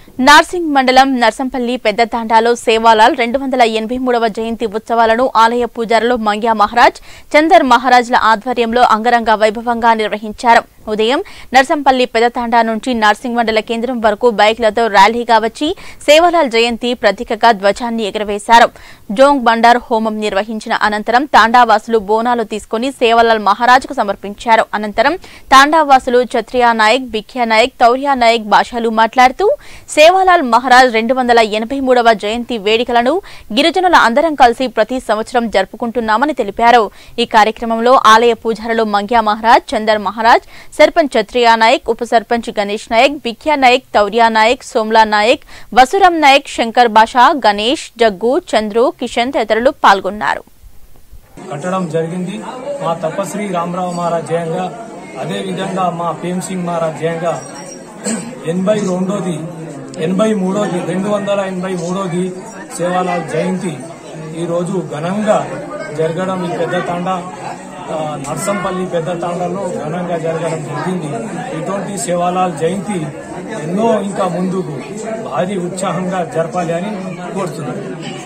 నార్సింగ్ మండలం నర్సంపల్లి పెద్ద తాండాలో సేవాలాల్ రెండు వందల ఎనభై మూడవ జయంతి ఉత్సవాలను ఆలయ పూజారులు మంగ్యా మహారాజ్ చందర్ మహారాజ్ల ఆధ్వర్యంలో అంగరంగ వైభవంగా నిర్వహించారు ఉదయం నర్సంపల్లి పెదతాండా నుంచి నార్సింగ్ మండల కేంద్రం వరకు బైక్లతో ర్యాలీగా వచ్చి సేవాలాల్ జయంతి ప్రతీకగా ధ్వజాన్ని ఎగురవేశారు జోంగ్ బండార్ హోమం నిర్వహించిన అనంతరం తాండావాసులు బోనాలు తీసుకుని సేవాలాల్ మహారాజుకు సమర్పించారు అనంతరం తాండావాసులు ఛత్రియా నాయక్ బిఖ్యా నాయక్ తౌర్యా నాయక్ భాషలు మాట్లాడుతూ సేవాలాల్ మహారాజ్ రెండు వందల ఎనభై మూడవ జయంతి వేడుకలను గిరిజనుల అందరం కలిసి ప్రతి సంవత్సరం జరుపుకుంటున్నామని తెలిపారు ఈ కార్యక్రమంలో ఆలయ పూజారులు మంగ్యా మహారాజ్ చందర్ మహారాజ్ సర్పంచ్ ఛత్రియా నాయక్ ఉప సర్పంచ్ గణేష్ నాయక్ బిఖ్యా నాయక్ తౌర్యా నాయక్ సోమ్లా నాయక్ వసురం నాయక్ శంకర్ బాషా గణేష్ జగ్గు చంద్రు కిషన్ తదితరులు పాల్గొన్నారు కట్టడం జరిగింది మా తపశ్రీ రామరావు మహారాజ్ జయంగా అదే విధంగా మా ప్రేమ్ సింగ్ మహారాజ్ జయంగా ఎనభై రెండోది ఎనభై మూడోది రెండు వందల ఎనభై మూడోది సేవాలాల్ జయంతి ఈరోజు ఘనంగా జరగడం ఈ పెద్ద తాండా ఆ, నర్సంపల్లి పెద్ద తాండాలో ఘనంగా జరగడం జరిగింది ఇటువంటి సేవాలాల్ జయంతి ఎన్నో ఇంకా ముందుకు భారీ ఉత్సాహంగా జరపాలి అని కోరుతున్నాను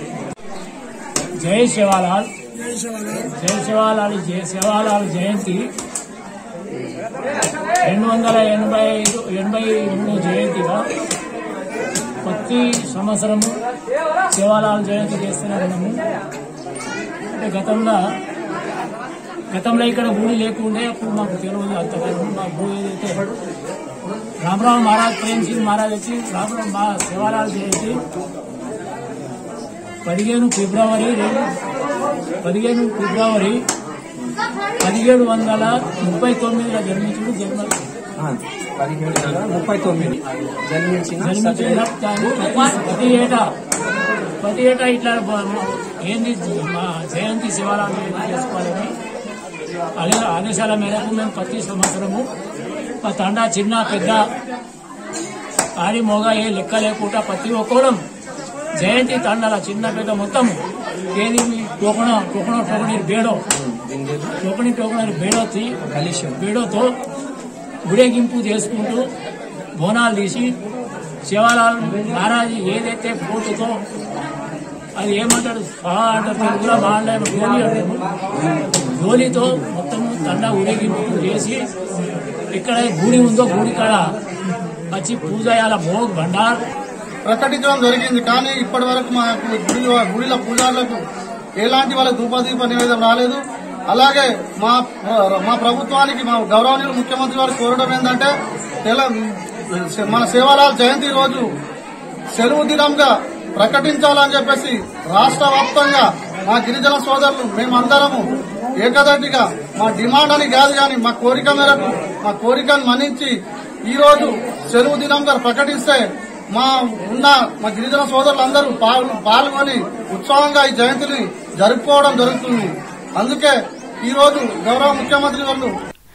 జై శివాలాల్ జై శివాలాల్ జై శివాలాల్ జయంతి రెండు వందల ఎనభై ఐదు ఎనభై మూడు జయంతిగా ప్రతి సంవత్సరము శివాలాల్ జయంతి చేస్తూనే ఉన్నాము అంటే గతంలో గతంలో ఇక్కడ గుడి లేకుండే అప్పుడు మాకు తెలియదు అంతవరకు మా గుడి ఏదైతే రామరావు మహారాజ్ ప్రేమ్ సింగ్ మహారాజ్ వచ్చి రామరావు మా శివాలాల్ జయంతి పదిహేను ఫిబ్రవరి రెండు పదిహేను ఫిబ్రవరి పదిహేడు వందల ముప్పై తొమ్మిదిలో జన్మించుడు జన్మ పదిహేడు వందల ముప్పై తొమ్మిది జన్మించిన జన్మించిన దాన్ని ప్రతి- ప్రతి ఏటా ప్రతి ఏటా ఇట్లా బ- ఏంది మా జయంతి శివాలయం జయంతి చేసుకోవాలని అదే ఆదేశాల మేరకు మేము ప్రతి సంవత్సరము మా తండా చిన్న పెద్ద ఆడి మోగ ఏ లెక్క లేకుండా ప్రతి ఒక్కరం జయంతి తండాల చిన్న పెద్ద మొత్తం ఏది టోకణ టోకణ టోకణి బేడో టోకణి టోకణి బేడో తీ- కలిషం బేడోతో ఊరేగింపు చేసుకుంటూ బోనాలు తీసి శివలాల్ మహారాజు ఏదైతే పోటుతో అది ఏమంటాడు స్వహా అంటారు తెలుగులో బాగుండే గోలి అంటారు గోలితో మొత్తం తండ ఊరేగింపు చేసి ఇక్కడ గుడి ఉందో గుడి కాడ వచ్చి పూజ చేయాల భోగ్ భండార్ ప్రకటించడం జరిగింది కానీ ఇప్పటి వరకు మా గుడి గుడిల పూజారులకు ఎలాంటి వాళ్ళకి ధూపదీప నివేదన రాలేదు అలాగే మా మా ప్రభుత్వానికి మా గౌరవనీయులు ముఖ్యమంత్రి వారు కోరడం ఏంటంటే తెల మన సేవాలాల్ జయంతి రోజు సెలవు దినంగా ప్రకటించాలని చెప్పేసి రాష్ట్ర వ్యాప్తంగా మా గిరిజన సోదరులు మేమందరము ఏకదాటిగా మా డిమాండ్ అని కాదు కానీ మా కోరిక మేరకు మా కోరికను మన్నించి ఈ రోజు సెలవు దినంగా ప్రకటిస్తే మా ఉన్న మా గిరిజన సోదరులందరూ పాల్గొ- పాల్గొని ఉత్సాహంగా ఈ జయంతిని జరుపుకోవడం జరుగుతుంది అందుకే ఈ రోజు గౌరవ ముఖ్యమంత్రి వాళ్ళు